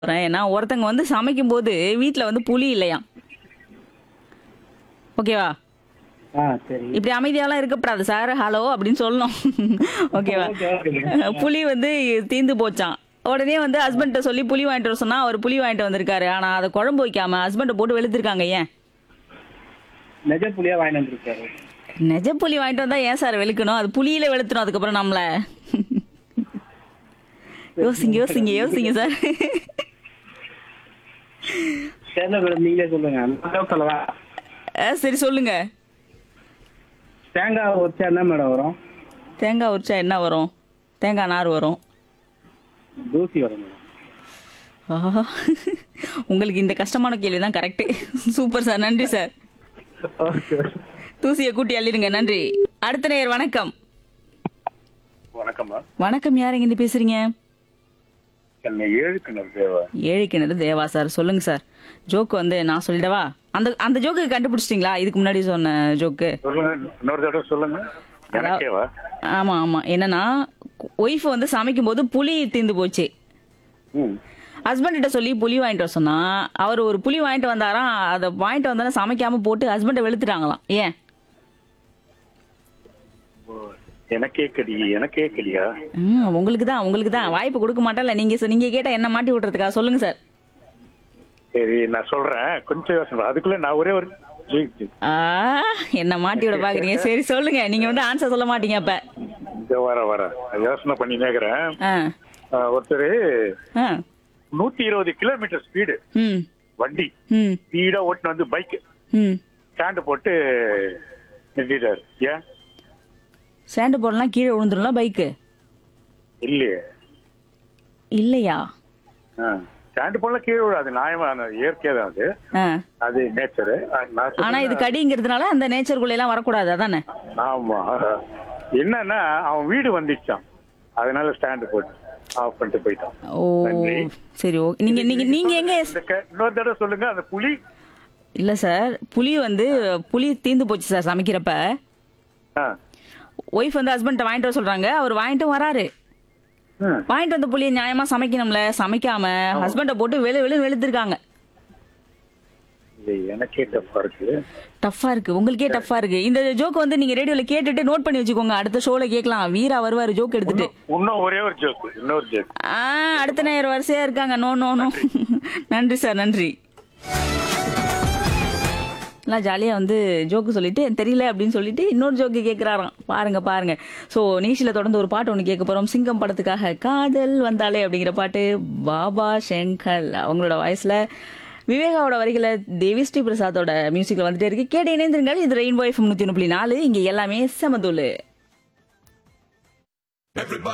போறேன் ஏன்னா ஒருத்தங்க வந்து சமைக்கும் போது வீட்ல வந்து புளி இல்லையாம் ஓகேவா ஆ சரி இப்படி அமைதியாலாம் இருக்கக்கூடாது சார் ஹலோ அப்படின்னு சொல்லணும் ஓகேவா ஓகே, ஓகே. புளி வந்து தீந்து போச்சான் உடனே வந்து ஹஸ்பண்ட்ட சொல்லி புளி வாங்கிட்டு வர சொன்னா அவர் புளி வாங்கிட்டு வந்திருக்காரு ஆனா அதை குழம்பு வைக்காம ஹஸ்பண்ட போட்டு வெளுத்திருக்காங்க ஏன் நிஜ புளியா வாங்கிட்டு வந்திருக்காரு நிஜ புளி வாங்கிட்டு வந்தா ஏன் சார் வெளுக்கணும் அது புளியில வெளுத்துரும் அதுக்கப்புறம் நம்மள யோசிங்க யோசிங்க யோசிங்க சார் தெரியல மேடம் நீங்களே சொல்லுங்க நான் சொல்லவா அஹ் சரி சொல்லுங்க தேங்காய் வச்சா என்ன மேடம் வரும் தேங்காய் உரிச்சா என்ன வரும் தேங்காய் நார் வரும் தூசி வரும் மேடம் ஆஹா. உங்களுக்கு இந்த கஷ்டமான கேள்வி தான் கரெக்ட் சூப்பர் சார் நன்றி சார் ஓகே தூசியை கூட்டி அள்ளிடுங்க நன்றி அடுத்த நேயர் வணக்கம் வணக்கம்மா வணக்கம் யார் இருந்து பேசுறீங்க என்னை ஏழு கிணறு தேவா ஏழை கிணறு தேவா சார் சொல்லுங்க சார் ஜோக்கு வந்து நான் சொல்லிடவா அந்த அந்த ஜோக்கு கண்டுபிடிச்சிட்டிங்களா இதுக்கு முன்னாடி சொன்ன ஜோக்கு சொல்லுங்க இன்னொரு தடவை சொல்லுங்க எனக்கேவா ஆமா ஆமா என்னன்னா ஒய்ஃப் வந்து சமைக்கும் போது புளி தீந்து போச்சு ம் ஹஸ்பண்ட் கிட்ட சொல்லி புளி வாங்கிட்டு வர சொன்னா அவர் ஒரு புளி வாங்கிட்டு வந்தாராம் அதை வாங்கிட்டு வந்தாலும் சமைக்காம போட்டு ஹஸ்பண்டை வெளுத்துட்டாங்களாம் ஏன் ஓ, எனக்கே கடி எனக்கே கடியா ம் உங்களுக்கு தான் உங்களுக்கு தான் வாய்ப்பு கொடுக்க மாட்டேன்ல நீங்க சொ- நீங்க கேட்டா என்ன மாட்டி விட்டுறதுக்கா சொல்லுங்க சார் சரி நான் சொல்றேன் கொஞ்சம் யோசனை பண்ணு. அதுக்குள்ள நான் ஒரே ஒரு ஜி- ஆ என்ன மாட்டி விட பாக்குறீங்க சரி சொல்லுங்க நீங்க வந்து ஆன்சர் சொல்ல மாட்டீங்க அப்ப இந்த வர வர யோசனை பண்ணி நேக்கிறேன் ஆ ஒருத்தர் ஆ நூத்தி இருபது கிலோமீட்டர் ஸ்பீடு ம் வண்டி ம் ஸ்பீடா ஓட்டுன்னு வந்து பைக் ம் ஸ்டாண்டு போட்டு நிறுத்திட்டாரு ஏன் ஸ்டாண்டு போடலாம் கீழே விழுந்துரும்ல பைக்கு இல்லையே இல்லையா ஸ்டாண்டு போடலாம் கீழே விடாது நியாயமான இயற்கை தான் அது ஆ அது நேச்சரு நான் ஆனா இது சொல்றது- கடிங்கிறதுனால அந்த நேச்சருக்குள்ள எல்லாம் வரக்கூடாது அதானே ஆமா என்னன்னா அவன் வீடு வந்துச்சான் அதனால ஸ்டாண்டு போட்டு ஆஃப் பண்ணிட்டு போயிட்டான் ஓ நன்றி. சரி ஓகே நீங்க நீங்க நீங்க எங்க இந்த க- இன்னொரு தடவை சொல்லுங்க அந்த புலி இல்ல சார் புளி வந்து புளி தீந்து போச்சு சார் சமைக்கிறப்ப ஆ, ஒய்ஃப் வந்து ஹஸ்பண்ட் வாங்கிட்டு வர சொல்றாங்க அவர் வாங்கிட்டு வராரு ம். வாங்கிட்டு வந்த புளியை நியாயமா சமைக்கணும்ல சமைக்காம ஹஸ்பண்ட போட்டு வெளு வெளு வெளுத்திருக்காங்க இது எனக்கே டஃப்பா இருக்கு டஃப்பா இருக்கு உங்களுக்கே டஃப்பா இருக்கு இந்த ஜோக் வந்து நீங்க ரேடியோல கேட்டுட்டு நோட் பண்ணி வச்சுக்கோங்க அடுத்த ஷோல கேட்கலாம் வீரா வருவாரு ஜோக் எடுத்துட்டு இன்னும் ஒரே ஒரு ஜோக் இன்னொரு ஜோக் ஆ அடுத்த நேரம் வரிசையா இருக்காங்க நோ நோ நோ நன்றி சார் நன்றி எல்லாம் ஜாலியாக வந்து ஜோக்கு சொல்லிட்டு தெரியல அப்படின்னு சொல்லிட்டு இன்னொரு ஜோக்கு கேட்குறாராம் பாருங்க பாருங்க ஸோ நிகழ்ச்சியில் தொடர்ந்து ஒரு பாட்டு ஒன்று கேட்க போகிறோம் சிங்கம் படத்துக்காக காதல் வந்தாலே அப்படிங்கிற பாட்டு பாபா ஷங்கர் அவங்களோட வாய்ஸில் விவேகாவோட வரிகளை தேவி ஸ்ரீ பிரசாத்தோட மியூசிக்கில் வந்துட்டே இருக்கு கேட்டு இணைந்திருங்கள் இது ரெயின்போ எஃப்எம் நூற்றி ஒன்று புள்ளி நாலு இங்கே எல்லாமே செமதூள்